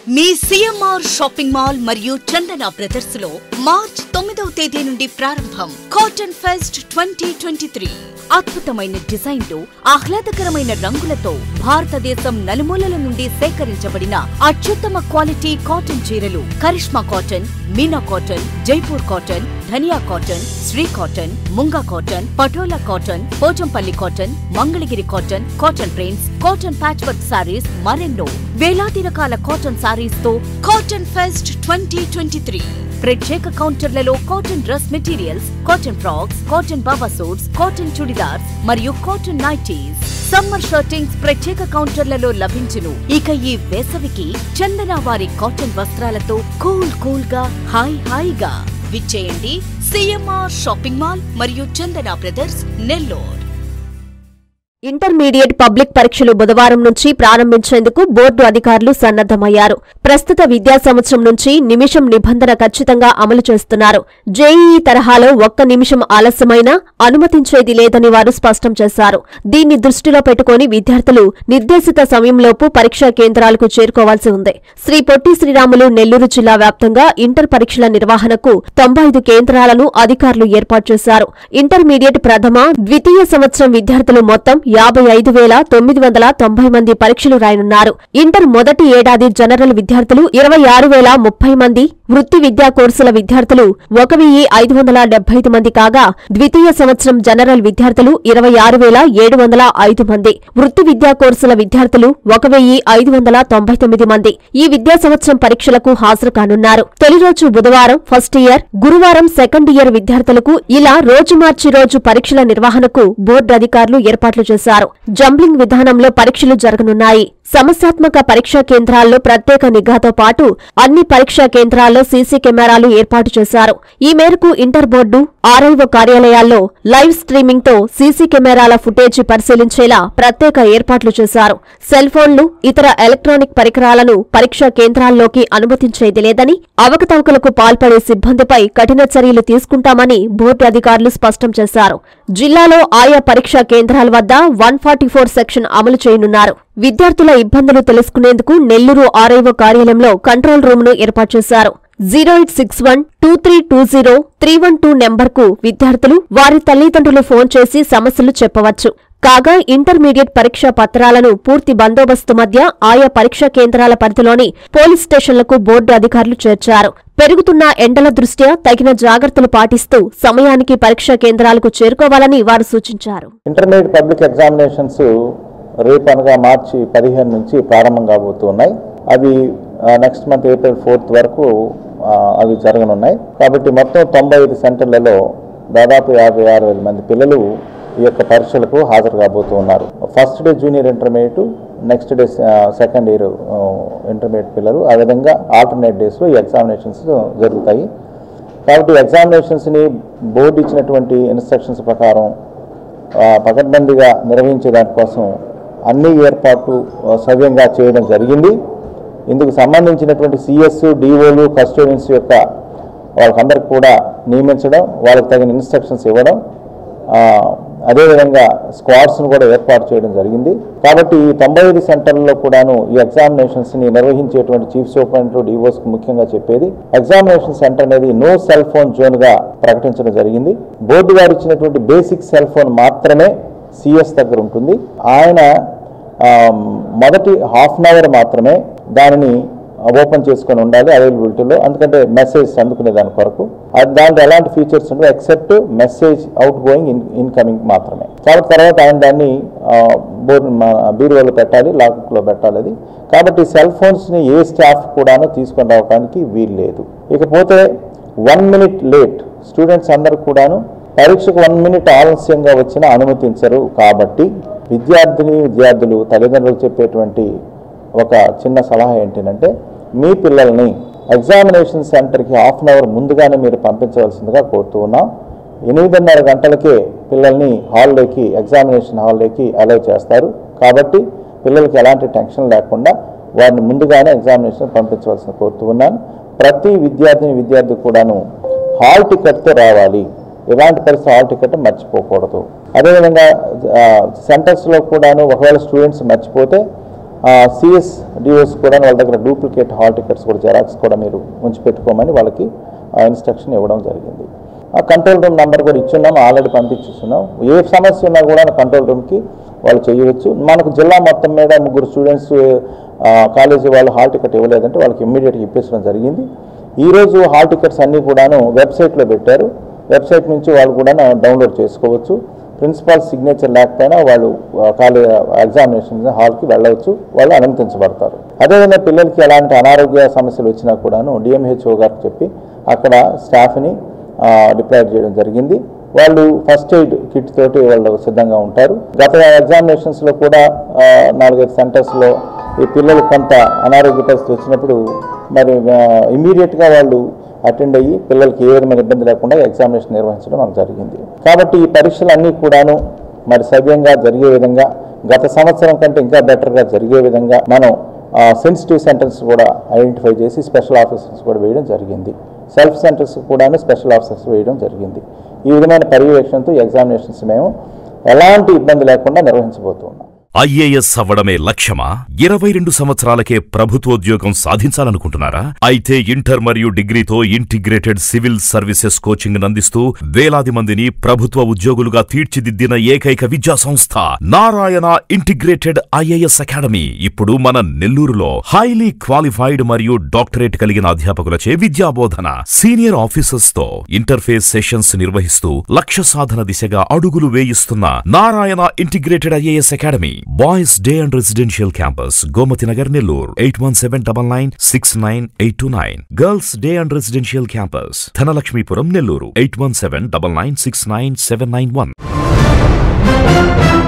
మీ CMR shopping mall మరియు Chandana brothers లో March తొమ్మిదవ తేదీ నుండి ప్రారంభం cotton fest twenty twenty three అద్భుతమైన డిజైన్లు ఆహ్లాదకరమైన రంగులతో భారతదేశం నలుమూలల నుండి సేకరించబడిన అత్యుత్తమ క్వాలిటీ కాటన్ చీరలు Karishma cotton Meena cotton Jaipur cotton Dhaniya cotton Sri cotton Munga cotton Patola cotton Pochampally cotton Mangalagiri cotton cotton prints cotton patch work sarees మరెన్నో వేలాది రకాల కాటన్ సారీస్ తో cotton fest twenty twenty three ప్రత్యేక కౌంటర్లలో cotton dress materials cotton frocks cotton Baba suits cotton chudidars మరియు cotton nighties summer shirtings ప్రత్యేక కౌంటర్లలో లభించును ఇక ఈ వేసవికి చందన వారి కాటన్ వస్త్రాలతో కూల్ కూల్ గా హాయ్ హాయిగా విచ్చేయండి సిఎంఆర్ షాపింగ్ మాల్ మరియు Chandana brothers Nellore intermediate public పరీక్షలు బుధవారం నుంచి ప్రారంభించేందుకు బోర్డు అధికారులు సన్నద్దమయ్యారు ప్రస్తుత విద్యా సంవత్సరం నుంచి నిమిషం నిబంధన ఖచ్చితంగా అమలు చేస్తున్నారు జేఈఈ తరహాలో ఒక్క నిమిషం ఆలస్యమైనా అనుమతించేది లేదని వారు స్పష్టం చేశారు దీన్ని దృష్టిలో పెట్టుకుని విద్యార్థులు నిర్దేశిత సమయంలోపు పరీక్షా కేంద్రాలకు చేరుకోవాల్సి ఉంది శ్రీ పొట్టి శ్రీరాములు నెల్లూరు జిల్లా వ్యాప్తంగా ఇంటర్ పరీక్షల నిర్వహణకు తొంభై ఐదు కేంద్రాలను అధికారులు ఏర్పాటు చేశారు ఇంటర్మీడియట్ ప్రథమ ద్వితీయ సంవత్సరం విద్యార్థులు మొత్తం యాభై ఐదు వేల తొమ్మిది వందల తొంభై మంది పరీక్షలు రాయనున్నారు ఇంటర్ మొదటి ఏడాది జనరల్ విద్యార్థులు ఇరవై ఆరు వేల ముప్పై మంది వృత్తి విద్యా కోర్సుల విద్యార్థులు ఒక వెయ్యి ఐదు వందల డెబ్బై ఐదు మంది కాగా ద్వితీయ సంవత్సరం జనరల్ విద్యార్థులు ఇరవై ఆరు వేల ఏడు వందల ఐదు మంది వృత్తి విద్యా కోర్సుల విద్యార్థులు ఒక వెయ్యి ఐదు వందల తొంభై తొమ్మిది మంది ఈ విద్యా సంవత్సరం పరీక్షలకు హాజరు కానున్నారు తొలి రోజు బుధవారం ఫస్ట్ ఇయర్ గురువారం సెకండ్ ఇయర్ విద్యార్థులకు ఇలా రోజు మార్చి రోజు పరీక్షల నిర్వహణకు బోర్డు అధికారులు ఏర్పాట్లు చేశారు జంబ్లింగ్ విధానంలో పరీక్షలు జరగనున్నాయి సమస్యాత్మక పరీక్షా కేంద్రాల్లో ప్రత్యేక నిఘాతో పాటు అన్ని పరీక్షా కేంద్రాల్లో సీసీ కెమెరాలు ఏర్పాటు చేశారు ఈ మేరకు ఇంటర్ బోర్డు ఆర్ఐఓ కార్యాలయాల్లో లైవ్ స్ట్రీమింగ్ తో సీసీ కెమెరాల ఫుటేజీ పరిశీలించేలా ప్రత్యేక ఏర్పాట్లు చేశారు సెల్ ఫోన్లు ఇతర ఎలక్ట్రానిక్ పరికరాలను పరీక్షా కేంద్రాల్లోకి అనుమతించేది లేదని అవకతవకలకు పాల్పడే సిబ్బందిపై కఠిన చర్యలు తీసుకుంటామని బోర్డు అధికారులు స్పష్టం చేశారు జిల్లాలో ఆయా పరీక్షా కేంద్రాల వద్ద వన్ ఫార్టీ ఫోర్ సెక్షన్ అమలు చేయనున్నారు విద్యార్థుల ఇబ్బందులు తెలుసుకునేందుకు నెల్లూరు ఆర్ఐఓ కార్యాలయంలో కంట్రోల్ రూమ్ ను ఏర్పాటు చేశారు zero eight six one two three two zero three one two నెంబర్కు విద్యార్థులు వారి తల్లిదండ్రులు ఫోన్ చేసి సమస్యలు చెప్పవచ్చు కాగా ఇంటర్మీడియట్ పరీక్షా పత్రాలను పూర్తి బందోబస్తు మధ్య ఆయా పరీక్షా కేంద్రాల పరిధిలోని పోలీస్ స్టేషన్లకు బోర్డు అధికారులు చేర్చారు పెరుగుతున్న ఎండల దృష్ట్యా తగిన జాగ్రత్తలు పాటిస్తూ సమయానికి పరీక్షా కేంద్రాలకు చేరుకోవాలని వారు సూచించారు ఇంటర్మీడియట్ పబ్లిక్ ఎగ్జామినేషన్స్ రేపు అనగా మార్చి పదిహేను నుంచి ప్రారంభం కాబోతున్నాయి అవి నెక్స్ట్ మంత్ ఏప్రిల్ ఫోర్త్ వరకు ఆ, అవి జరగనున్నాయి కాబట్టి మొత్తం తొంభై ఐదు సెంటర్లలో దాదాపు యాభై ఆరు వేల మంది పిల్లలు ఈ యొక్క పరీక్షలకు హాజరు కాబోతూ ఉన్నారు first day junior intermediate next day second year intermediate పిల్లలు ఆ విధంగా ఆల్టర్నేట్ డేస్లో ఈ ఎగ్జామినేషన్స్ జరుగుతాయి కాబట్టి ఎగ్జామినేషన్స్ని బోర్డు ఇచ్చినటువంటి ఇన్స్ట్రక్షన్స్ ప్రకారం ఆ, పకడ్బందీగా నిర్వహించే దానికోసం అన్ని ఏర్పాట్లు ఆ, సవ్యంగా చేయడం జరిగింది ఇందుకు సంబంధించినటువంటి సిఎస్ డిఓలు కస్టోడియన్స్ యొక్క వాళ్ళకందరికి కూడా నియమించడం వాళ్ళకి తగిన ఇన్స్ట్రక్షన్స్ ఇవ్వడం ఆ, అదేవిధంగా స్క్వాడ్స్ను కూడా ఏర్పాటు చేయడం జరిగింది కాబట్టి ఈ తొంభై ఐదు సెంటర్లలో కూడాను ఈ ఎగ్జామినేషన్స్ని నిర్వహించేటువంటి చీఫ్ సూపరింటెండెంట్ డిఓస్కి ముఖ్యంగా చెప్పేది ఎగ్జామినేషన్ సెంటర్ అనేది నో సెల్ ఫోన్ జోన్గా ప్రకటించడం జరిగింది బోర్డు వారు ఇచ్చినటువంటి బేసిక్ సెల్ ఫోన్ మాత్రమే సిఎస్ దగ్గర ఉంటుంది ఆయన ఆ, మొదటి హాఫ్ అన్ అవర్ మాత్రమే దానిని ఓపెన్ చేసుకొని ఉండాలి అవైలబిలిటీలో ఎందుకంటే మెసేజ్ అందుకునే దాని కొరకు అది దాంట్లో ఎలాంటి ఫీచర్స్ ఉండవు except message out going in incoming మాత్రమే కాబట్టి తర్వాత ఆయన దాన్ని ఆ, బోర్డు మా బీరువాలో పెట్టాలి లాక్లో పెట్టాలి అది కాబట్టి సెల్ ఫోన్స్ని ఏ స్టాఫ్ కూడాను తీసుకొని రావడానికి వీలు లేదు ఇకపోతే వన్ మినిట్ లేట్ స్టూడెంట్స్ అందరూ కూడాను పరీక్షకు వన్ మినిట్ ఆలస్యంగా వచ్చినా అనుమతించరు కాబట్టి విద్యార్థిని విద్యార్థులు తల్లిదండ్రులకు చెప్పేటువంటి ఒక చిన్న సలహా ఏంటంటే మీ పిల్లల్ని ఎగ్జామినేషన్ సెంటర్కి హాఫ్ అన్ అవర్ ముందుగానే మీరు పంపించవలసిందిగా కోరుతూ ఉన్నాం ఎనిమిదిన్నర గంటలకే పిల్లల్ని హాల్లోకి ఎగ్జామినేషన్ హాల్లోకి అలౌ చేస్తారు కాబట్టి పిల్లలకి ఎలాంటి టెన్షన్ లేకుండా వారిని ముందుగానే ఎగ్జామినేషన్ పంపించవలసిన కోరుతూ ఉన్నాను ప్రతి విద్యార్థిని విద్యార్థి కూడాను హాల్ టికెట్తో రావాలి ఎలాంటి పరిస్థితి హాల్ టికెట్ మర్చిపోకూడదు అదేవిధంగా ఆ, సెంటర్స్లో కూడాను ఒకవేళ స్టూడెంట్స్ మర్చిపోతే సిఎస్ డిఓస్ కూడా వాళ్ళ దగ్గర డూప్లికేట్ హాల్ టికెట్స్ కూడా జెరాక్స్ కూడా మీరు ఉంచి పెట్టుకోమని వాళ్ళకి ఇన్స్ట్రక్షన్ ఇవ్వడం జరిగింది ఆ కంట్రోల్ రూమ్ నెంబర్ కూడా ఇచ్చున్నాం ఆల్రెడీ పంపించేస్తున్నాం ఏ సమస్య ఉన్నా కూడా కంట్రోల్ రూమ్కి వాళ్ళు చేయవచ్చు మనకు జిల్లా మొత్తం మీద ముగ్గురు స్టూడెంట్స్ కాలేజీ వాళ్ళు హాల్ టికెట్ ఇవ్వలేదంటే వాళ్ళకి ఇమ్మీడియట్గా ఇప్పించడం జరిగింది ఈరోజు హాల్ టికెట్స్ అన్నీ కూడాను వెబ్సైట్లో పెట్టారు వెబ్సైట్ నుంచి వాళ్ళు కూడా డౌన్లోడ్ చేసుకోవచ్చు ప్రిన్సిపాల్ సిగ్నేచర్ లేకపోయినా వాళ్ళు కాలేజ్ ఎగ్జామినేషన్ హాల్కి వెళ్ళవచ్చు వాళ్ళు అనుమతించబడతారు అదేవిధంగా పిల్లలకి ఎలాంటి అనారోగ్య సమస్యలు వచ్చినా కూడాను డిఎంహెచ్ఓ గారికి చెప్పి అక్కడ స్టాఫ్ని డిప్లాయ్ చేయడం జరిగింది వాళ్ళు ఫస్ట్ ఎయిడ్ కిట్ తోటి వాళ్ళు సిద్ధంగా ఉంటారు గత ఎగ్జామినేషన్స్లో కూడా ఆ, నాలుగైదు సెంటర్స్లో ఈ పిల్లలు కొంత అనారోగ్య పరిస్థితి వచ్చినప్పుడు మరి ఇమీడియట్గా వాళ్ళు అటెండ్ అయ్యి పిల్లలకి ఏ విధమైన ఇబ్బంది లేకుండా ఎగ్జామినేషన్ నిర్వహించడం మనకు జరిగింది కాబట్టి ఈ పరీక్షలు అన్నీ కూడాను మరి సవ్యంగా జరిగే విధంగా గత సంవత్సరం కంటే ఇంకా బెటర్గా జరిగే విధంగా మనం సెన్సిటివ్ సెంటర్స్ కూడా ఐడెంటిఫై చేసి స్పెషల్ ఆఫీసర్స్ కూడా వేయడం జరిగింది సెల్ఫ్ సెంటర్స్ కూడాను స్పెషల్ ఆఫీసర్స్ వేయడం జరిగింది ఈ విధమైన పర్యవేక్షణతో ఈ ఎగ్జామినేషన్స్ మేము ఎలాంటి ఇబ్బంది లేకుండా నిర్వహించబోతున్నాం ఐఏఎస్ అవ్వడమే లక్ష్యమా ఇరవై రెండు సంవత్సరాలకే ప్రభుత్వోద్యోగం సాధించాలనుకుంటున్నారా అయితే ఇంటర్ మరియు డిగ్రీతో ఇంటిగ్రేటెడ్ సివిల్ సర్వీసెస్ కోచింగ్ అందిస్తూ వేలాది మందిని ప్రభుత్వ ఉద్యోగులుగా తీర్చిదిద్దిన ఏకైక విద్యా సంస్థ నారాయణ ఇంటిగ్రేటెడ్ ఐఏఎస్ అకాడమీ ఇప్పుడు మన నెల్లూరులో హైలీ క్వాలిఫైడ్ మరియు డాక్టరేట్ కలిగిన అధ్యాపకులచే విద్యాబోధన సీనియర్ ఆఫీసర్స్ తో ఇంటర్ఫేస్ సెషన్స్ నిర్వహిస్తూ లక్ష్య సాధన దిశగా అడుగులు వేయిస్తున్న Narayana integrated IAS academy boys day and residential campus Gomathi Nagar Nellore eight one seven double nine six nine eight two nine girls day and residential campus Dhanalakshmipuram Nellore eight one seven double nine six nine seven nine one